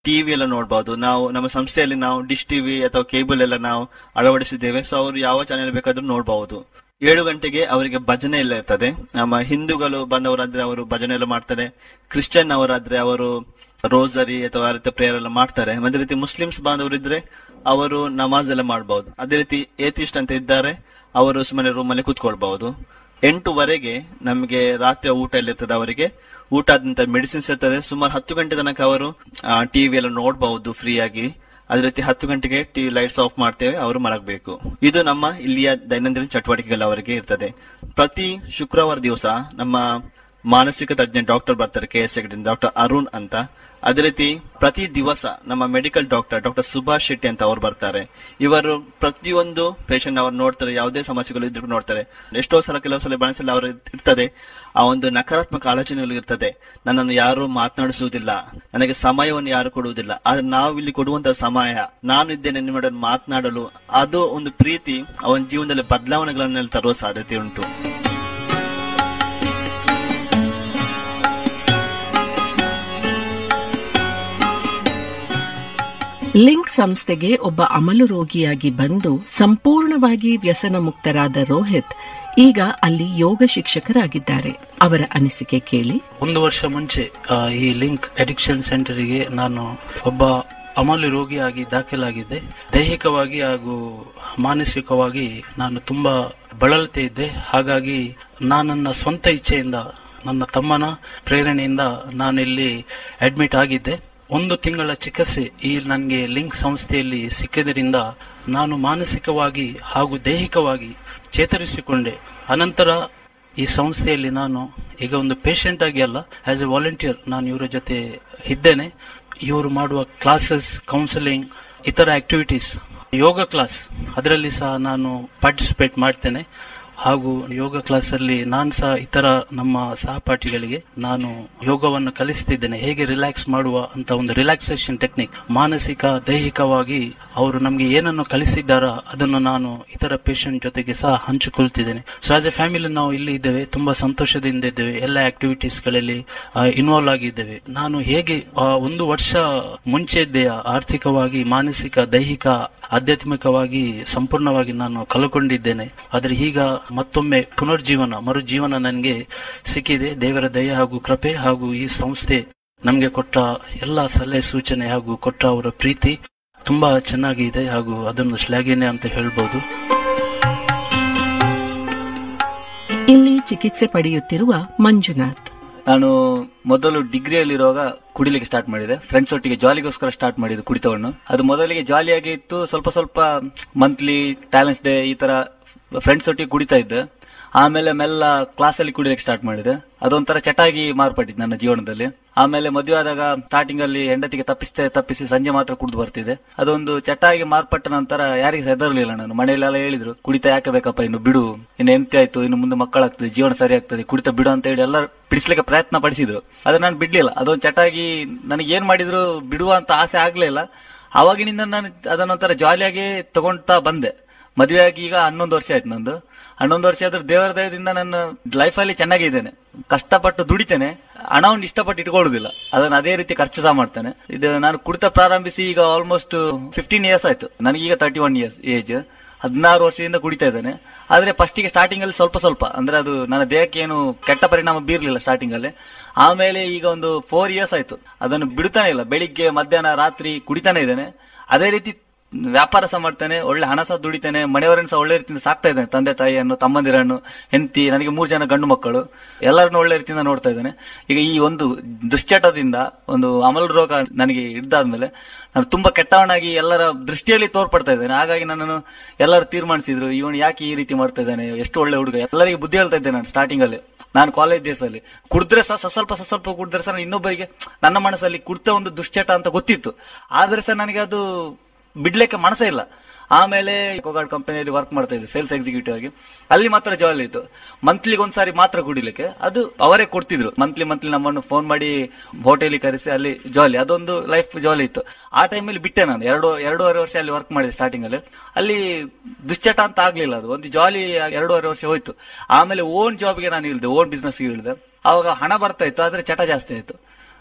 TV ಎಲ್ಲ ನೋಡಬಹುದು ನಾವು ನಮ್ಮ ಸಂಸ್ಥೆಯಲ್ಲಿ ನಾವು ಡಿಶ್ ಟಿವಿ ಅಥವಾ ಕೇಬಲ್ ಎಲ್ಲ ನಾವು ಅಳವಡಿಸಿದ್ದೇವೆ ಸೊ ಅವರು ಯಾವ ಚಾನೆಲ್ ಬೇಕಾದ್ರೂ ನೋಡಬಹುದು ಏಳು ಗಂಟೆಗೆ ಅವರಿಗೆ ಭಜನೆ ಎಲ್ಲ ಇರ್ತದೆ ನಮ್ಮ ಹಿಂದೂಗಳು ಬಂದವರಾದ್ರೆ ಅವರು ಭಜನೆ ಎಲ್ಲ ಮಾಡ್ತಾರೆ ಕ್ರಿಶ್ಚಿಯನ್ ಅವರಾದ್ರೆ ಅವರು ರೋಸರಿ ಅಥವಾ ಆ ರೀತಿ ಪ್ರೇಯರ್ ಎಲ್ಲ ಮಾಡ್ತಾರೆ ಅದೇ ರೀತಿ ಮುಸ್ಲಿಮ್ಸ್ ಬಾಂಧವರಿದ್ರೆ ಅವರು ನಮಾಜ್ ಎಲ್ಲ ಮಾಡಬಹುದು ಅದೇ ರೀತಿ ಏತಿಸ್ಟ್ ಅಂತ ಇದ್ದಾರೆ ಅವರು ಸುಮ್ಮನೆ ರೂಮ್ ಅಲ್ಲಿ ಕೂತ್ಕೊಳ್ಬಹುದು ಎಂಟುವರೆಗೆ ನಮಗೆ ರಾತ್ರಿ ಊಟ ಎಲ್ಲ ಇರ್ತದೆ ಅವರಿಗೆ ಊಟ ಆದ ನಂತರ ಮೆಡಿಸಿನ್ಸ್ ಇರ್ತದೆ ಸುಮಾರು ಹತ್ತು ಗಂಟೆ ತನಕ ಅವರು ಟಿವಿ ಎಲ್ಲ ನೋಡಬಹುದು ಫ್ರೀ ಆಗಿ ಅದೇ ರೀತಿ ಹತ್ತು ಗಂಟೆಗೆ ಟಿವಿ ಲೈಟ್ಸ್ ಆಫ್ ಮಾಡ್ತೇವೆ ಅವರು ಮಲಗಬೇಕು ಇದು ನಮ್ಮ ಇಲ್ಲಿಯ ದೈನಂದಿನ ಚಟುವಟಿಕೆಗಳು ಅವರಿಗೆ ಇರ್ತದೆ ಪ್ರತಿ ಶುಕ್ರವಾರ ದಿವಸ ನಮ್ಮ ಮಾನಸಿಕ ತಜ್ಞ ಡಾಕ್ಟರ್ ಬರ್ತಾರೆ ಕೆ ಎಸ್ ಡಾಕ್ಟರ್ ಅರುಣ್ ಅಂತ ಅದೇ ರೀತಿ ಪ್ರತಿ ದಿವಸ ನಮ್ಮ medical doctor doctor Subhash Shetty ಅಂತ ಅವ್ರು ಬರ್ತಾರೆ ಇವರು ಪ್ರತಿಯೊಂದು ಪೇಷಂಟ್ ಅವ್ರು ನೋಡ್ತಾರೆ ಯಾವುದೇ ಸಮಸ್ಯೆಗಳು ಇದ್ರು ನೋಡ್ತಾರೆ ಎಷ್ಟೋ ಸಲ ಕೆಲವು ಸಲ ಮನಸ್ಸಲ್ಲಿ ಅವರು ಇರ್ತದೆ ಆ ಒಂದು ನಕಾರಾತ್ಮಕ ಆಲೋಚನೆಗಳು ಇರ್ತದೆ ನನ್ನನ್ನು ಯಾರು ಮಾತನಾಡಿಸುವುದಿಲ್ಲ ನನಗೆ ಸಮಯವನ್ನು ಯಾರು ಕೊಡುವುದಿಲ್ಲ ಆದ್ರೆ ನಾವು ಇಲ್ಲಿ ಕೊಡುವಂತಹ ಸಮಯ ನಾನು ಇದ್ದೇನೆ ನಿಮ್ಮೊಡನೆ ಮಾತನಾಡಲು ಅದು ಒಂದು ಪ್ರೀತಿ ಅವನ ಜೀವನದಲ್ಲಿ ಬದಲಾವಣೆಗಳನ್ನೆಲ್ಲ ತರುವ ಸಾಧ್ಯತೆ ಉಂಟು ಲಿಂಕ್ ಸಂಸ್ಥೆಗೆ ಒಬ್ಬ ಅಮಲು ರೋಗಿಯಾಗಿ ಬಂದು ಸಂಪೂರ್ಣವಾಗಿ ವ್ಯಸನ ಮುಕ್ತರಾದ ರೋಹಿತ್ ಈಗ ಅಲ್ಲಿ ಯೋಗ ಶಿಕ್ಷಕರಾಗಿದ್ದಾರೆ ಅವರ ಅನಿಸಿಕೆ ಕೇಳಿ ಒಂದು ವರ್ಷ ಮುಂಚೆ ಆ, ಈ ಲಿಂಕ್ ಅಡಿಕ್ಷನ್ ಸೆಂಟರಿಗೆ ನಾನು ಒಬ್ಬ ಅಮಲು ರೋಗಿಯಾಗಿ ದಾಖಲಾಗಿದ್ದೆ ದೈಹಿಕವಾಗಿ ಹಾಗೂ ಮಾನಸಿಕವಾಗಿ ನಾನು ತುಂಬಾ ಬಳಲ್ತಾ ಇದ್ದೆ ಹಾಗಾಗಿ ನಾನನ್ನ ಸ್ವಂತ ಇಚ್ಛೆಯಿಂದ ನನ್ನ ತಮ್ಮನ ಪ್ರೇರಣೆಯಿಂದ ನಾನಿಲ್ಲಿ ಅಡ್ಮಿಟ್ ಆಗಿದ್ದೆ ಒಂದು ತಿಂಗಳ ಚಿಕಿತ್ಸೆ ಈ ನನಗೆ ಲಿಂಕ್ ಸಂಸ್ಥೆಯಲ್ಲಿ ಸಿಕ್ಕಿದ್ರಿಂದ ನಾನು ಮಾನಸಿಕವಾಗಿ ಹಾಗೂ ದೈಹಿಕವಾಗಿ ಚೇತರಿಸಿಕೊಂಡೆ ಅನಂತರ ಈ ಸಂಸ್ಥೆಯಲ್ಲಿ ನಾನು ಈಗ ಒಂದು ಪೇಷಂಟ್ ಆಗಿ ಅಲ್ಲ ಆಸ್ ಎ ವಾಲಂಟಿಯರ್ ನಾನು ಇವರ ಜೊತೆ ಇದ್ದೇನೆ ಇವರು ಮಾಡುವ ಕ್ಲಾಸಸ್ ಕೌನ್ಸಿಲಿಂಗ್ ಇತರ ಆಕ್ಟಿವಿಟೀಸ್ ಯೋಗ ಕ್ಲಾಸ್ ಅದರಲ್ಲಿ ಸಹ ನಾನು ಪಾರ್ಟಿಸಿಪೇಟ್ ಮಾಡ್ತೇನೆ ಹಾಗೂ ಯೋಗ ಕ್ಲಾಸ್ ಅಲ್ಲಿ ನಾನು ಸಹ ಇತರ ನಮ್ಮ ಸಹಪಾಠಿಗಳಿಗೆ ನಾನು ಯೋಗವನ್ನು ಕಲಿಸ್ತಿದ್ದೇನೆ ಹೇಗೆ ರಿಲ್ಯಾಕ್ಸ್ ಮಾಡುವ ಅಂತ ಒಂದು ರಿಲ್ಯಾಕ್ಸೇಷನ್ ಟೆಕ್ನಿಕ್ ಮಾನಸಿಕ ದೈಹಿಕವಾಗಿ ಅವರು ನಮಗೆ ಏನನ್ನು ಕಲಿಸಿದ್ದಾರ ಅದನ್ನು ನಾನು ಇತರ ಪೇಷಂಟ್ ಜೊತೆಗೆ ಸಹ ಹಂಚಿಕೊಳ್ತಿದ್ದೇನೆ ಸೊ ಆಸ್ ಎ ಫ್ಯಾಮಿಲಿ ನಾವು ಇಲ್ಲಿ ಇದ್ದೇವೆ ತುಂಬಾ ಸಂತೋಷದಿಂದ ಇದ್ದೇವೆ ಎಲ್ಲ ಆಕ್ಟಿವಿಟೀಸ್ ಗಳಲ್ಲಿ ಇನ್ವಾಲ್ವ್ ಆಗಿದ್ದೇವೆ ನಾನು ಹೇಗೆ ಆ, ಒಂದು ವರ್ಷ ಮುಂಚೆ ಇದ್ದೆ ಆರ್ಥಿಕವಾಗಿ ಮಾನಸಿಕ ದೈಹಿಕ ಆಧ್ಯಾತ್ಮಿಕವಾಗಿ ಸಂಪೂರ್ಣವಾಗಿ ನಾನು ಕಳ್ಕೊಂಡಿದ್ದೇನೆ ಆದರೆ ಈಗ ಮತ್ತೊಮ್ಮೆ ಪುನರ್ಜೀವನ ಮರುಜೀವನ ನನಗೆ ಸಿಕ್ಕಿದೆ ದೇವರ ದಯ ಹಾಗೂ ಕೃಪೆ ಹಾಗೂ ಈ ಸಂಸ್ಥೆ ನಮಗೆ ಕೊಟ್ಟ ಎಲ್ಲ ಸಲಹೆ ಸೂಚನೆ ಹಾಗೂ ಕೊಟ್ಟ ಅವರ ಪ್ರೀತಿ ತುಂಬಾ ಚೆನ್ನಾಗಿದೆ ಹಾಗೂ ಅದನ್ನು ಶ್ಲಾಘನೆ ಅಂತ ಹೇಳ್ಬೋದು ಇಲ್ಲಿ ಚಿಕಿತ್ಸೆ ಪಡೆಯುತ್ತಿರುವ ಮಂಜುನಾಥ್ ನಾನು ಮೊದಲು ಡಿಗ್ರಿಯಲ್ಲಿರುವಾಗ ಕುಡಿಲಿಕ್ಕೆ ಸ್ಟಾರ್ಟ್ ಮಾಡಿದೆ ಫ್ರೆಂಡ್ಸ್ ಒಟ್ಟಿಗೆ ಜಾಲಿಗೋಸ್ಕರ ಸ್ಟಾರ್ಟ್ ಮಾಡಿದ್ದು ಕುಡಿತವನ್ನು ಅದು ಮೊದಲಿಗೆ ಜಾಲಿಯಾಗಿ ಇತ್ತು ಸ್ವಲ್ಪ ಸ್ವಲ್ಪ ಮಂತ್ಲಿ ಟ್ಯಾಲೆಂಟ್ಸ್ ಡೇ ಈ ತರ ಫ್ರೆಂಡ್ಸ್ ಒಟ್ಟಿಗೆ ಕುಡಿತಾ ಇದ್ದೆ ಆಮೇಲೆ ಮೆಲ್ಲ ಕ್ಲಾಸಲ್ಲಿ ಕುಡಿಲಿಕ್ಕೆ ಸ್ಟಾರ್ಟ್ ಮಾಡಿದೆ ಅದೊಂಥರ ಚಟಾಗಿ ಮಾರ್ಪಟ್ಟಿದ್ದು ನನ್ನ ಜೀವನದಲ್ಲಿ ಆಮೇಲೆ ಮದುವೆ ಆದಾಗ ಸ್ಟಾರ್ಟಿಂಗ್ ಅಲ್ಲಿ ಹೆಂಡತಿಗೆ ತಪ್ಪಿಸ್ತೇ ತಪ್ಪಿಸಿ ಸಂಜೆ ಮಾತ್ರ ಕುಡಿದು ಬರ್ತಿದೆ ಅದೊಂದು ಚಟಾಗಿ ಮಾರ್ಪಟ್ಟ ನಂತರ ಯಾರಿಗೆ ಹೆದರ್ಲಿಲ್ಲ ನಾನು ಮನೆಯಲ್ಲೆಲ್ಲ ಹೇಳಿದ್ರು ಕುಡಿತ ಯಾಕೆ ಬೇಕಪ್ಪ ಇನ್ನು ಬಿಡು ಇನ್ನು ಎಂತಿ ಆಯ್ತು ಇನ್ನು ಮುಂದೆ ಮಕ್ಕಳಾಗ್ತದೆ ಜೀವನ ಸರಿ ಆಗ್ತದೆ ಕುಡಿತ ಬಿಡು ಅಂತ ಹೇಳಿ ಎಲ್ಲ ಬಿಡಿಸ್ಲಿಕ್ಕೆ ಪ್ರಯತ್ನ ಪಡಿಸಿದ್ರು ಆದ್ರೆ ನಾನು ಬಿಡ್ಲಿಲ್ಲ ಅದೊಂದು ಚಟಾಗಿ ನನಗೆ ಏನ್ ಮಾಡಿದ್ರು ಬಿಡುವ ಅಂತ ಆಸೆ ಆಗ್ಲಿಲ್ಲ ಅವಾಗಿನಿಂದ ನಾನು ಅದನ್ನೊಂಥರ ಜಾಲಿಯಾಗಿ ತಗೊಂತಾ ಬಂದೆ ಮದುವೆ ಆಗಿ ಈಗ ಹನ್ನೊಂದು ವರ್ಷ ಆಯ್ತು ನಂದು ಹನ್ನೊಂದು ವರ್ಷ ಆದ್ರೂ ದೇವರ ದಯದಿಂದ ನನ್ನ ಲೈಫಲ್ಲಿ ಚೆನ್ನಾಗಿದ್ದೇನೆ ಕಷ್ಟಪಟ್ಟು ದುಡಿತೇನೆ ಹಣವನ್ನು ಇಷ್ಟಪಟ್ಟು ಇಟ್ಕೊಳ್ಳುದಿಲ್ಲ ಅದನ್ನ ಅದೇ ರೀತಿ ಖರ್ಚು ಸಹ ಮಾಡ್ತೇನೆ ಇದು ನಾನು ಕುಡಿತ ಪ್ರಾರಂಭಿಸಿ ಈಗ ಆಲ್ಮೋಸ್ಟ್ ಫಿಫ್ಟೀನ್ ಇಯರ್ಸ್ ಆಯ್ತು ನನಗೀಗ ತರ್ಟಿ ಒನ್ ಇಯರ್ಸ್ ಏಜ್ ಹದಿನಾರು ವರ್ಷದಿಂದ ಕುಡಿತಾ ಇದ್ದೇನೆ ಆದ್ರೆ ಫಸ್ಟಿಗೆ ಸ್ಟಾರ್ಟಿಂಗ್ ಅಲ್ಲಿ ಸ್ವಲ್ಪ ಸ್ವಲ್ಪ ಅಂದ್ರೆ ಅದು ನನ್ನ ದೇಹಕ್ಕೆ ಏನು ಕೆಟ್ಟ ಪರಿಣಾಮ ಬೀರ್ಲಿಲ್ಲ ಸ್ಟಾರ್ಟಿಂಗ್ ಅಲ್ಲಿ ಆಮೇಲೆ ಈಗ ಒಂದು ಫೋರ್ ಇಯರ್ಸ್ ಆಯ್ತು ಅದನ್ನು ಬಿಡುತ್ತಾನೆ ಇಲ್ಲ ಬೆಳಿಗ್ಗೆ ಮಧ್ಯಾಹ್ನ ರಾತ್ರಿ ಕುಡಿತಾನೆ ಇದ್ದೇನೆ ಅದೇ ರೀತಿ ವ್ಯಾಪಾರ ಸಹ ಮಾಡ್ತೇನೆ ಒಳ್ಳೆ ಹಣ ಸಹ ದುಡಿತೇನೆ ಮನೆಯವರನ್ನು ಸಹ ಒಳ್ಳೆ ರೀತಿಯಿಂದ ಸಾಕ್ತಾ ಇದ್ದೇನೆ ತಂದೆ ತಾಯಿಯನ್ನು ತಮ್ಮಂದಿರನ್ನು ಹೆಂಡತಿ ನನಗೆ ಮೂರು ಜನ ಗಂಡು ಮಕ್ಕಳು ಎಲ್ಲರನ್ನು ಒಳ್ಳೆ ರೀತಿಯಿಂದ ನೋಡ್ತಾ ಇದ್ದೇನೆ ಈಗ ಈ ಒಂದು ದುಶ್ಚಟದಿಂದ ಒಂದು ಅಮಲ್ ರೋಗ ನನಗೆ ಹಿಡ್ದಾದ್ಮೇಲೆ ನಾನು ತುಂಬಾ ಕೆಟ್ಟವನಾಗಿ ಎಲ್ಲರ ದೃಷ್ಟಿಯಲ್ಲಿ ತೋರ್ಪಡ್ತಾ ಇದ್ದೇನೆ ಹಾಗಾಗಿ ನನ್ನನ್ನು ಎಲ್ಲರೂ ತೀರ್ಮಾನಿಸಿದ್ರು ಇವನು ಯಾಕೆ ಈ ರೀತಿ ಮಾಡ್ತಾ ಇದ್ದಾನೆ ಎಷ್ಟು ಒಳ್ಳೆ ಹುಡುಗ ಎಲ್ಲರಿಗೆ ಬುದ್ಧಿ ಹೇಳ್ತಾ ಇದ್ದೆ ನಾನು ಸ್ಟಾರ್ಟಿಂಗ್ ಅಲ್ಲಿ ನಾನು ಕಾಲೇಜ್ ಡೇಸ್ ಅಲ್ಲಿ ಕುಡಿದ್ರೆ ಸಹ ಸ- ಸ್ವಲ್ಪ ಸ- ಸ್ವಲ್ಪ ಕುಡಿದ್ರೆ ಸಹ ನಾನು ಇನ್ನೊಬ್ಬರಿಗೆ ನನ್ನ ಮನಸ್ಸಲ್ಲಿ ಕುಡ್ತ ಒಂದು ದುಶ್ಚಟ ಅಂತ ಗೊತ್ತಿತ್ತು ಆದ್ರೆ ಸಹ ನನಗೆ ಅದು ಬಿಡ್ಲಿಕ್ಕೆ ಮನಸ್ಸೇ ಇಲ್ಲ ಆಮೇಲೆ ಕೋಗಾಡ್ ಕಂಪನಿಯಲ್ಲಿ ವರ್ಕ್ ಮಾಡ್ತಾ ಇದ್ದೆ ಸೇಲ್ಸ್ ಎಕ್ಸಿಕ್ಯೂಟಿವ್ ಆಗಿ ಅಲ್ಲಿ ಮಾತ್ರ ಜಾಲಿ ಇತ್ತು ಮಂತ್ಲಿಗೆ ಒಂದ್ಸಾರಿ ಮಾತ್ರ ಕುಡಿಲಿಕ್ಕೆ ಅದು ಅವರೇ ಕೊಡ್ತಿದ್ರು ಮಂತ್ಲಿ ಮಂತ್ಲಿ ನಮ್ಮನ್ನು ಫೋನ್ ಮಾಡಿ ಹೋಟೆಲಿಗೆ ಕರೆಸಿ ಅಲ್ಲಿ ಜಾಲಿ ಅದೊಂದು ಲೈಫ್ ಜಾಲಿ ಇತ್ತು ಆ ಟೈಮಲ್ಲಿ ಬಿಟ್ಟೆ ನಾನು ಎರಡು ಎರಡೂವರೆ ವರ್ಷ ಅಲ್ಲಿ ವರ್ಕ್ ಮಾಡಿದೆ ಸ್ಟಾರ್ಟಿಂಗ್ ಅಲ್ಲಿ ಅಲ್ಲಿ ದುಶ್ಚಟ ಅಂತ ಆಗ್ಲಿಲ್ಲ ಅದು ಒಂದು ಜಾಲಿ ಎರಡೂವರೆ ವರ್ಷ ಹೋಯ್ತು ಆಮೇಲೆ ಓನ್ ಜಾಬ್ಗೆ ನಾನು ಇಳಿದೆ ಓನ್ ಬಿಸ್ನೆಸ್ಗೆ ಇಳಿದೆ ಅವಾಗ ಹಣ ಬರ್ತಾ ಇತ್ತು ಆದ್ರೆ ಚಟ ಜಾಸ್ತಿ ಆಯ್ತು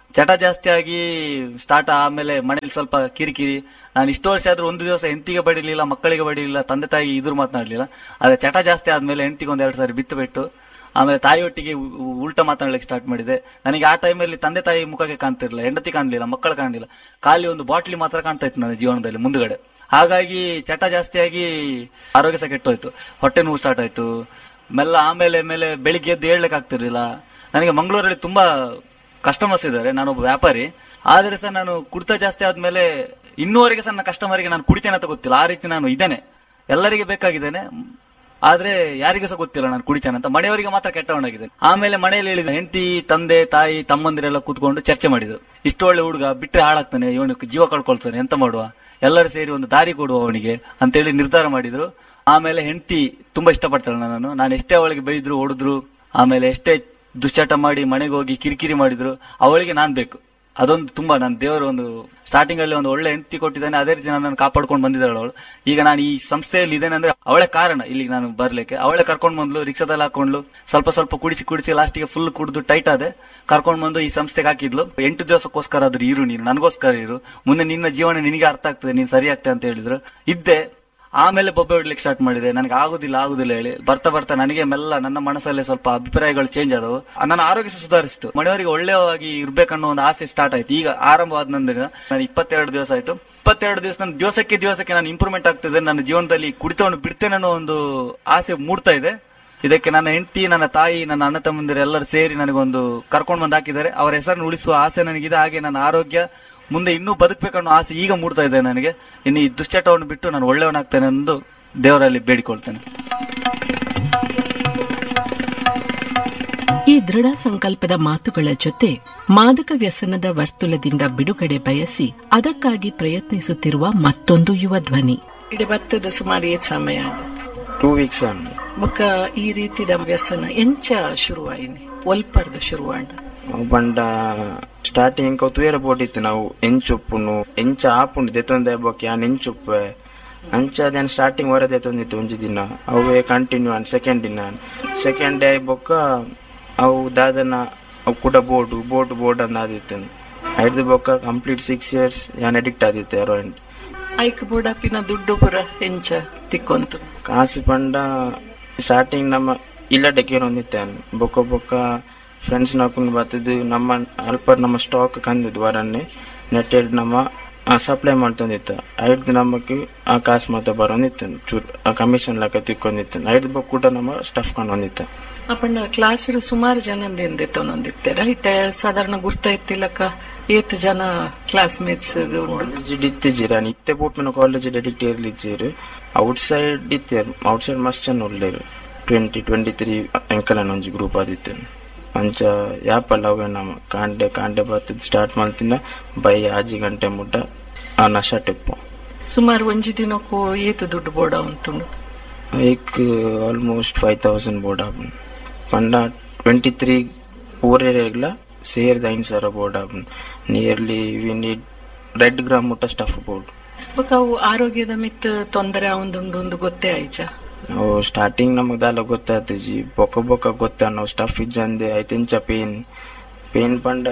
ಚಟ ಜಾಸ್ತಿ ಆಗಿ ಸ್ಟಾರ್ಟ್ ಆಮೇಲೆ ಮನೇಲಿ ಸ್ವಲ್ಪ ಕಿರಿಕಿರಿ ನಾನು ಇಷ್ಟು ವರ್ಷ ಆದ್ರೂ ಒಂದು ದಿವಸ ಹೆಂಡತಿಗೆ ಬಡಿಲಿಲ್ಲ ಮಕ್ಕಳಿಗೆ ಬಡಿಲಿಲ್ಲ ತಂದೆ ತಾಯಿ ಇದ್ರು ಮಾತನಾಡ್ಲಿಲ್ಲ ಆದ್ರೆ ಚಟ ಜಾಸ್ತಿ ಆದ್ಮೇಲೆ ಹೆಂಡತಿಗೆ ಒಂದ್ ಎರಡು ಸಾರಿ ಬಿತ್ತು ಬಿಟ್ಟು ಆಮೇಲೆ ತಾಯಿಯೊಟ್ಟಿಗೆ ಉ- ಉ- ಉಲ್ಟಾ ಮಾತನಾಡ್ಲಿಕ್ಕೆ ಸ್ಟಾರ್ಟ್ ಮಾಡಿದೆ ನನಗೆ ಆ ಟೈಮಲ್ಲಿ ತಂದೆ ತಾಯಿ ಮುಖಕ್ಕೆ ಕಾಣ್ತಿರ್ಲಿಲ್ಲ ಹೆಂಡತಿ ಕಾಣಲಿಲ್ಲ ಮಕ್ಕಳು ಕಾಣಲಿಲ್ಲ ಖಾಲಿ ಒಂದು ಬಾಟ್ಲಿ ಮಾತ್ರ ಕಾಣ್ತಾ ಇತ್ತು ನನ್ನ ಜೀವನದಲ್ಲಿ ಮುಂದ್ಗಡೆ ಹಾಗಾಗಿ ಚಟ ಜಾಸ್ತಿಯಾಗಿ ಆರೋಗ್ಯ ಸಹ ಕೆಟ್ಟೋಯ್ತು ಹೊಟ್ಟೆ ನೋವು ಸ್ಟಾರ್ಟ್ ಆಯ್ತು ಮೆಲ್ಲ ಆಮೇಲೆ ಮೇಲೆ ಬೆಳಿಗ್ಗೆ ಎದ್ದು ಹೇಳಲಿಕ್ಕೆ ಆಗ್ತಿರ್ಲಿಲ್ಲ ನನಗೆ ಮಂಗಳೂರಲ್ಲಿ ತುಂಬಾ ಕಸ್ಟಮರ್ಸ್ ಇದ್ದಾರೆ ನಾನೊಬ್ಬ ವ್ಯಾಪಾರಿ ಆದ್ರೆ ಸಹ ನಾನು ಕುಡಿತ ಜಾಸ್ತಿ ಆದ್ಮೇಲೆ ಇನ್ನೂವರೆಗೆ ಸಹ ನನ್ನ ಕಸ್ಟಮರ್ಗೆ ನಾನು ಕುಡಿತೇನೆ ಅಂತ ಗೊತ್ತಿಲ್ಲ ಆ ರೀತಿ ನಾನು ಇದ್ದೇನೆ ಎಲ್ಲರಿಗೆ ಬೇಕಾಗಿದ್ದೇನೆ ಆದ್ರೆ ಯಾರಿಗೂ ಸಹ ಗೊತ್ತಿಲ್ಲ ನಾನು ಕುಡಿತೇನೆ ಅಂತ ಮನೆಯವರಿಗೆ ಮಾತ್ರ ಕೆಟ್ಟವನಾಗಿದ್ದೇನೆ ಆಮೇಲೆ ಮನೆಯಲ್ಲಿ ಹೇಳಿದ ಹೆಂಡತಿ ತಂದೆ ತಾಯಿ ತಮ್ಮಂದಿರೆಲ್ಲ ಕೂತ್ಕೊಂಡು ಚರ್ಚೆ ಮಾಡಿದ್ರು ಇಷ್ಟು ಒಳ್ಳೆ ಹುಡುಗ ಬಿಟ್ರೆ ಹಾಳಾಗ್ತಾನೆ ಇವನಿಗೆ ಜೀವ ಕಳ್ಕೊಳ್ತಾನೆ ಎಂತ ಮಾಡುವ ಎಲ್ಲರೂ ಸೇರಿ ಒಂದು ದಾರಿ ಕೊಡುವ ಅವನಿಗೆ ಅಂತೇಳಿ ನಿರ್ಧಾರ ಮಾಡಿದ್ರು ಆಮೇಲೆ ಹೆಂಡತಿ ತುಂಬಾ ಇಷ್ಟಪಡ್ತಾಳೆ ನನ್ನನ್ನು ನಾನು ಎಷ್ಟೇ ಅವಳಿಗೆ ಬೈದ್ರು ಹೊಡೆದ್ರು ಆಮೇಲೆ ಎಷ್ಟೇ ದುಶ್ಚಟ ಮಾಡಿ ಮನೆಗೆ ಹೋಗಿ ಕಿರಿಕಿರಿ ಮಾಡಿದ್ರು ಅವಳಿಗೆ ನಾನ್ ಬೇಕು ಅದೊಂದು ತುಂಬಾ ನಾನು ದೇವರು ಒಂದು ಸ್ಟಾರ್ಟಿಂಗ್ ಅಲ್ಲಿ ಒಂದು ಒಳ್ಳೆ ಹೆಂಡತಿ ಕೊಟ್ಟಿದ್ದಾನೆ ಅದೇ ರೀತಿ ನನ್ನನ್ನು ಕಾಪಾಡ್ಕೊಂಡು ಬಂದಿದ್ದಾಳೆ ಅವಳು ಈಗ ನಾನು ಈ ಸಂಸ್ಥೆಯಲ್ಲಿ ಇದ್ದೇನೆ ಅಂದ್ರೆ ಅವಳೆ ಕಾರಣ ಇಲ್ಲಿಗೆ ನಾನು ಬರ್ಲಿಕ್ಕೆ ಅವಳೆ ಕರ್ಕೊಂಡು ಬಂದ್ಲು ರಿಕ್ಷಾದಲ್ಲಿ ಹಾಕೊಂಡ್ಲು ಸ್ವಲ್ಪ ಸ್ವಲ್ಪ ಕುಡಿಸಿ ಕುಡಿಸಿ ಲಾಸ್ಟಿಗೆ ಫುಲ್ ಕುಡಿದು ಟೈಟ್ ಆದೆ ಕರ್ಕೊಂಡು ಬಂದು ಈ ಸಂಸ್ಥೆಗೆ ಹಾಕಿದ್ಲು ಎಂಟು ದಿವಸಕ್ಕೋಸ್ಕರ ಆದ್ರೂ ಇರು ನೀನು ನನಗೋಸ್ಕರ ಇರು ಮುಂದೆ ನಿನ್ನ ಜೀವನ ನಿನಗೆ ಅರ್ಥ ಆಗ್ತದೆ ನೀನು ಸರಿ ಆಗ್ತದೆ ಅಂತ ಹೇಳಿದ್ರು ಇದ್ದೆ ಆಮೇಲೆ ಬೊಬ್ಬೆ ಹೊಡ್ಲಿಕ್ಕೆ ಸ್ಟಾರ್ಟ್ ಮಾಡಿದೆ ನನಗೆ ಆಗುದಿಲ್ಲ ಆಗುದಿಲ್ಲ ಹೇಳಿ ಬರ್ತಾ ಬರ್ತಾ ನನಗೆ ಮೆಲ್ಲ ನನ್ನ ಮನಸ್ಸಲ್ಲಿ ಸ್ವಲ್ಪ ಅಭಿಪ್ರಾಯಗಳು ಚೇಂಜ್ ಆದವು ನನ್ನ ಆರೋಗ್ಯ ಸಹ ಸುಧಾರಿಸಿತು ಮನೆಯವರಿಗೆ ಒಳ್ಳೆಯವಾಗಿ ಇರ್ಬೇಕನ್ನೋ ಒಂದು ಆಸೆ ಸ್ಟಾರ್ಟ್ ಆಯ್ತು ಈಗ ಆರಂಭವಾದ ನಂತರ ನಾನು ಇಪ್ಪತ್ತೆರಡು ದಿವಸ ಆಯ್ತು ಇಪ್ಪತ್ತೆರಡು ದಿವಸ ನಾನು ದಿವಸಕ್ಕೆ ದಿವಸಕ್ಕೆ ನಾನು ಇಂಪ್ರೂವ್ಮೆಂಟ್ ಆಗ್ತಿದೆ ನನ್ನ ಜೀವನದಲ್ಲಿ ಕುಡಿತವನ್ನು ಬಿಡ್ತೇನೆ ಅನ್ನೋ ಒಂದು ಆಸೆ ಮೂಡ್ತಾ ಇದೆ ಇದಕ್ಕೆ ನನ್ನ ಹೆಂಡತಿ ನನ್ನ ತಾಯಿ ನನ್ನ ಅಣ್ಣ ತಮ್ಮಂದಿರು ಎಲ್ಲರೂ ಸೇರಿ ನನಗೊಂದು ಕರ್ಕೊಂಡು ಬಂದು ಹಾಕಿದ್ದಾರೆ ಅವರ ಹೆಸರನ್ನು ಉಳಿಸುವ ಆಸೆ ನನಗಿದೆ ಹಾಗೆ ನನ್ನ ಆರೋಗ್ಯ ಮುಂದೆ ಇನ್ನೂ ಬದುಕಬೇಕನ್ನೋ ಆಸೆ ಈಗ ಮೂಡ್ತಾ ಇದೆ ನನಗೆ ಇನ್ನು ಈ ದುಶ್ಚಟವನ್ನು ಬಿಟ್ಟು ನಾನು ಒಳ್ಳೆಯವನಾಗ್ತೇನೆ ಎಂದು ದೇವರಲ್ಲಿ ಬೇಡಿಕೊಳ್ತೇನೆ ಈ ದೃಢ ಸಂಕಲ್ಪದ ಮಾತುಗಳ ಜೊತೆ ಮಾದಕ ವ್ಯಸನದ ವರ್ತುಲದಿಂದ ಬಿಡುಗಡೆ ಬಯಸಿ ಅದಕ್ಕಾಗಿ ಪ್ರಯತ್ನಿಸುತ್ತಿರುವ ಮತ್ತೊಂದು ಯುವ ಧ್ವನಿ ಇಡೆ ಬತ್ತದ ಸುಮಾರು ಏತ್ ಸಮಯ ಟೂ ವೀಕ್ಸ್ ಅಂಡ್ ಬೊಕ್ಕ ಈ ರೀತಿದ ವ್ಯಸನ ಎಂಚ ಶುರುವಾಯಿನಿ ಒಲ್ಪರ್ದ ಶುರುವಾಂಡ ಪಂಡ ಸ್ಟಾರ್ಟಿಂಗ್ ಇಂಕ ತೂಯರ ಬೋಟಿತ್ತು ನಾವು ಎಂಚುಪ್ಪುನು ಎಂಚ ಆಪುಂಡು ದೆತ್ತೊಂದೆ ಬೊಕ್ಕೆ ಯಾನ್ ಎಂಚುಪ್ಪೆ ಅಂಚ ಅದೇನ್ ಸ್ಟಾರ್ಟಿಂಗ್ ವರ ದೆತ್ತೊಂದಿತ್ತು ಒಂಜಿ ದಿನ ಅವೇ ಕಂಟಿನ್ಯೂ ಅನ್ ಸೆಕೆಂಡ್ ದಿನ ಸೆಕೆಂಡ್ ಡೇ ಬೊಕ್ಕ ಅವು ದಾದನ ಅವು ಕೂಡ ಬೋರ್ಡು ಬೋಟ್ ಬೋರ್ಡ್ ಅಂದ್ ಆದಿತ್ತು ಐದು ಬೊಕ್ಕ ಕಂಪ್ಲೀಟ್ ಸಿಕ್ಸ್ ಇಯರ್ಸ್ ಯಾನ್ ಅಡಿಕ್ಟ್ ಆದಿತ್ತು ಅರೌಂಡ್ ಐಕ್ ಬುಡಪಿನ ದುಡ್ಡು ಪುರ ಎಂಚ ತಿಕ್ಕೊಂತು ಕಾಸು ಪಂಡ ಸ್ಟಾರ್ಟಿಂಗ್ ನಮ್ಮ ಇಲ್ಲಡಕ್ಕೆ ಹೊಂದಿತ್ತೇನೆ ಬೊಕ್ಕ ಬೊಕ್ಕ ಫ್ರೆಂಡ್ಸ್ ನಾಕೊಂಡು ಬರ್ತದ್ದು ನಮ್ಮ ಅಲ್ಪ ನಮ್ಮ ಸ್ಟಾಕ್ ಕಂದಿದ್ದು ವರನ್ನೇ ನೆಟ್ಟೆಡ್ ನಮ್ಮ ಸಪ್ಲೈ ಮಾಡ್ತಂದಿತ್ತು ಐದು ನಮಕ್ಕೆ ಆ ಕಾಸು ಮತ್ತೆ ಬರೋಂದಿತ್ತು ಚೂರ್ ಕಮಿಷನ್ ಲೆಕ್ಕ ತಿಕ್ಕೊಂದಿತ್ತು ಐದು ಬೊಕ್ಕ ಕೂಡ ನಮ್ಮ ಸ್ಟಫ್ ಕೊಂಡು ಹೊಂದಿತ್ತು ಅಪ್ಪಣ್ಣ ಕ್ಲಾಸ್ ಸುಮಾರು ಜನಂದ ಎಂದೆತ್ತೊಂದಿತ್ತೆರ ಇತ್ತೆ ಸಾಧಾರಣ ಗುರ್ತ ಇತ್ತಿಲ್ಲಕ ಏತ್ ಜನ ಕ್ಲಾಸ್ಮೇಟ್ಸ್ ಉಂಡು ಕಾಲೇಜ್ ಇತ್ತಿದ್ದೀರ ಇತ್ತೆ ಪೋಪಿನ ಕಾಲೇಜ್ ಅಡಿಕ್ಟ್ ಇರ್ಲಿದ್ದೀರು ಔಟ್ ಸೈಡ್ ಇತ್ತೇರು ಔಟ್ ಸೈಡ್ ಮಸ್ತ್ ಜನ ಉಳ್ಳೇರು ಟ್ವೆಂಟಿ ಟ್ವೆಂಟಿ ತ್ರೀ ಎಂಕಲನ ಒಂಜಿ ಗ್ರೂಪ್ ಆದಿತ್ತು ಅಂಚ ಯಾಪಲ್ಲ ಅವೇ ನಮ್ಮ ಕಾಂಡೆ ಕಾಂಡೆ ಬರ್ತದ ಸ್ಟಾರ್ಟ್ ಮಾಡ್ತಿನ ಬೈ ಆಜಿ ಗಂಟೆ ಮುಟ್ಟ ಆ ನಶ ಟೆಪ್ಪು ಸುಮಾರು ಒಂಜಿ ದಿನಕ್ಕೂ ಏತು ದುಡ್ಡು ಬೋಡ ಉಂಟುಂಡು ಏಕ್ ಆಲ್ಮೋಸ್ಟ್ ಫೈವ್ ತೌಸಂಡ್ ಬೋರ್ಡ್ ಆಪನ್ ಪಂಡ ಟ್ವೆಂಟಿ ತ್ರೀ ಊರೇರ್ಲ ಸೇರ್ದ ಐನ್ ಸಾವಿರ ಬೋರ್ಡ್ ಆಪನ್ nearly we need red gram ಮುಟ್ಟ ಸ್ಟಫ್ ಬೋರ್ಡ್ ಬೊಕ ಅವು ಆರೋಗ್ಯದ ಮಿತ್ ತೊಂದರೆ ಅವಂದುಂಡು ಒಂದು ಗೊತ್ತೇ ಆಯ್ಚ ಅವು ಸ್ಟಾರ್ಟಿಂಗ್ ನಮಗ್ ದಾಲ ಗೊತ್ತಾಯ್ತು ಜಿ ಬೊಕ್ಕ ಬೊಕ್ಕ ಗೊತ್ತ ನಾವು ಸ್ಟಫ್ ಇಜ್ಜಂದೆ ಐತೆಂಚ ಪೇನ್ ಪೇನ್ ಪಂಡ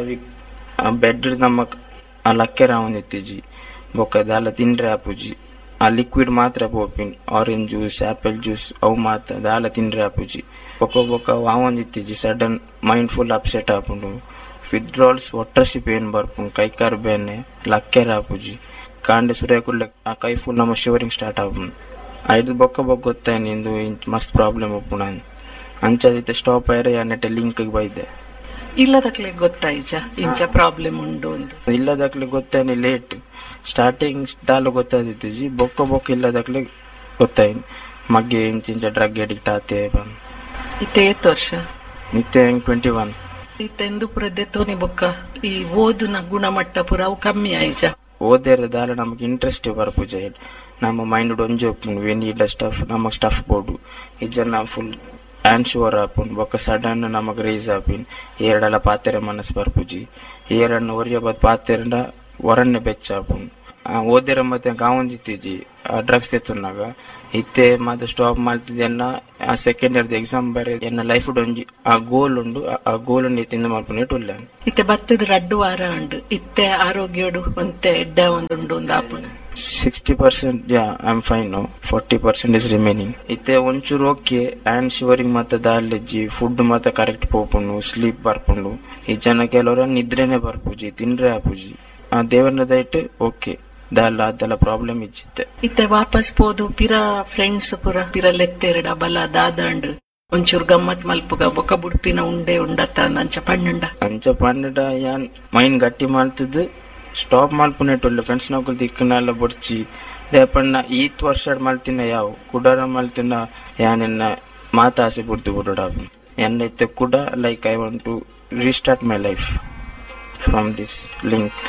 ಬೆಡ್ ನಮಕ್ ಆ ಲಕ್ಕೆರ ಅವನಿತ್ತು ಜಿ ಬೊಕ್ಕ ದಾಲ ತಿಂಡ್ರೆ ಆಪುಜಿ ಆ ಲಿಕ್ವಿಡ್ ಮಾತ್ರ ಪೋಪಿನ್ ಆರೆಂಜ್ ಜ್ಯೂಸ್ ಆಪಲ್ ಜ್ಯೂಸ್ ಅವು ಮಾತ್ರ ದಾಲ ತಿಂಡ್ರೆ ಆಪುಜಿ ಬೊಕ್ಕ ಬೊಕ್ಕ ಅವಂದಿತ್ತು ಜಿ ಸಡನ್ ಮೈಂಡ್ ಫುಲ್ ಅಪ್ಸೆಟ್ ಆಪುಂಡು ವಿತ್ಡ್ರಾಲ್ಸ್ ಒಟ್ಟರ್ಸಿ ಪೇನ್ ಬರ್ಪುಂಡು ಕೈಕಾರ್ ಬೇನೆ ಲಕ್ಕೆರ ಆಪುಜಿ ಕಾಂಡೆ ಸುರೇಕುಳ್ಳೆ ಆ ಕೈ ಫುಲ್ ನಮ್ಮ ಶಿವರಿಂಗ್ ಸ್ಟಾರ್ಟ್ ಆಪುಂಡು ಐದು ಬೊಕ್ಕ ಬೊಕ್ಕ ಗೊತ್ತಾಯ್ ನಿಂದು ಇಂಚ್ ಮಸ್ತ್ ಪ್ರಾಬ್ಲಮ್ ಒಪ್ಪುಣ ಅಂಚದಿತ್ತೆ ಸ್ಟಾಪ್ ಆಯ್ರೆ ಯಾನೆಟ್ಟೆ ಲಿಂಕ್ ಬೈದೆ ಇಲ್ಲದಕ್ಲೆ ಗೊತ್ತಾಯ್ಚ ಇಂಚ ಪ್ರಾಬ್ಲಮ್ ಉಂಡು ಒಂದು ಇಲ್ಲದಕ್ಲೆ ಗೊತ್ತಾಯ್ನಿ ಲೇಟ್ ಸ್ಟಾರ್ಟಿಂಗ್ ದಾಲು ಗೊತ್ತಾದಿತ್ತು ಜಿ ಬೊಕ್ಕ ಬೊಕ್ಕ ಇಲ್ಲದಕ್ಲೆ ಗೊತ್ತಾಯ್ ಮಗ್ಗೆ ಇಂಚ್ ಇಂಚ ಡ್ರಗ್ ಅಡಿಕ್ಟ್ ಆತೆ ಬಂದ್ ಇತ್ತೆ ಏತ್ ವರ್ಷ ನಿತ್ಯ ಹೆಂಗ್ ಟ್ವೆಂಟಿ ಒನ್ ಇತ್ತೆ ಎಂದು ಪುರ ದೆತ್ತೋನಿ ಬೊಕ್ಕ ಈ ಓದುನ ಗುಣಮಟ್ಟ ಪುರ ಅವು ಕಮ್ಮಿ ಆಯ್ಚ ಓದೇರ ದಾಲ ನಮಗೆ ಇಂಟ್ರೆಸ್ಟ್ ಬರ್ಪುಜ ನಮ್ಮ ಮೈಂಡ್ ಒಂಜಿ ಒಪ್ಪುಂಡು ವೆನ್ ಇಲ್ಲ ಸ್ಟಫ್ ನಮಗ್ ಸ್ಟಫ್ ಬೋಡು ಇಜ್ಜನ ಫುಲ್ ಆನ್ಶುವರ್ ಆಪುಂಡು ಬೊಕ್ಕ ಸಡನ್ ನಮಗ್ ರೇಸ್ ಆಪಿನ್ ಏರಡಲ ಪಾತೆರೆ ಮನಸ್ ಬರ್ಪುಜಿ ಏರಣ್ಣ ಒರಿಯ ಬತ್ ಪಾತೆರಂಡ ಒರಣ್ಣೆ ಬೆಚ್ಚ ಆಪುಂಡು ಓದೆರ ಮತ್ತೆ ಗಾವಂದಿತ್ತಿಜಿ ಡ್ರಗ್ಸ್ ತೆತ್ತುನಾಗ ಇತ್ತೆ ಮತ್ತೆ ಸ್ಟಾಪ್ ಮಾಡ್ತಿದ್ದೆ ಎನ್ನ ಆ ಸೆಕೆಂಡ್ ಇಯರ್ದ ಎಕ್ಸಾಮ್ ಬರೆ ಎನ್ನ ಲೈಫ್ ಒಂಜಿ ಆ ಗೋಲ್ ಉಂಡು ಆ- ಆ ಗೋಲ್ ತಿಂದ ಮಾಡ್ಕೊಂಡು ಉಲ್ಲ ಇತ್ತೆ ಬತ್ತದ ರಡ್ಡು ವಾರ ಉಂಡು ಇತ್ತೆ ಆರೋಗ್ಯೋಡು ಒಂತೆ ಎಡ್ಡ ಒಂದುಂಡು ಒಂದು ಆಪುಂಡು sixty percent yeah I am fine forty percent is remaining ಇತ್ತೆ ಒಂಚೂರು ಓಕೆ ಆ್ಯಂಡ್ ಶಿವರಿಂಗ್ ಮತ್ತೆ ದಾಲೆಜ್ಜಿ ಫುಡ್ ಮತ್ತೆ ಕರೆಕ್ಟ್ ಪೋಪುಂಡು ಸ್ಲೀಪ್ ಬರ್ಪುಂಡು ಈ ಜನ ಕೆಲವರ ನಿದ್ರೆನೆ ಬರ್ಪುಜಿ ತಿಂದ್ರೆ ಆಪುಜಿ ಆ ದೇವರನ ದಯಟ್ ಓಕೆ ದಾಲ ಅದೆಲ್ಲ ಪ್ರಾಬ್ಲಮ್ ಇಜ್ಜಿತ್ತೆ ಇತ್ತೆ ವಾಪಸ್ ಪೋದು ಪಿರ ಫ್ರೆಂಡ್ಸ್ ಪುರ ಪಿರ ಲೆತ್ತೆರಡ ಬಲ ದಾದಂಡು ಒಂಚೂರು ಗಮ್ಮತ್ ಮಲ್ಪುಗ ಬೊಕ ಬುಡ್ಪಿನ ಉಂಡೆ ಉಂಡತ್ತ ಅಂಚ ಪಣ್ಣುಂಡ ಅಂಚ ಪಂಡ ಯಾನ್ ಮೈಂಡ್ ಗಟ್ಟಿ ಮಾಡ್ತಿದ್ದು ಸ್ಟಾಪ್ ಮಲ್ಪುನೆಟ್ಟುಲ್ಲ ಫ್ರೆಂಡ್ಸ್ ನಕುಲ್ ದಿಕ್ಕನೆಲ್ಲ ಬೊಡ್ಚಿ ದೇಪಣ್ಣ ಈತ್ ವರ್ಷ ಮಲ್ತಿನ ಯಾವ ಕುಡಾರ ಮಲ್ತಿನ ಯಾನೆನ್ನ ಮಾತಾಸೆ ಬುಡ್ದು ಬುಡಡ ಎನ್ನ ಇತ್ತೆ ಕುಡ like I want to restart my life from this link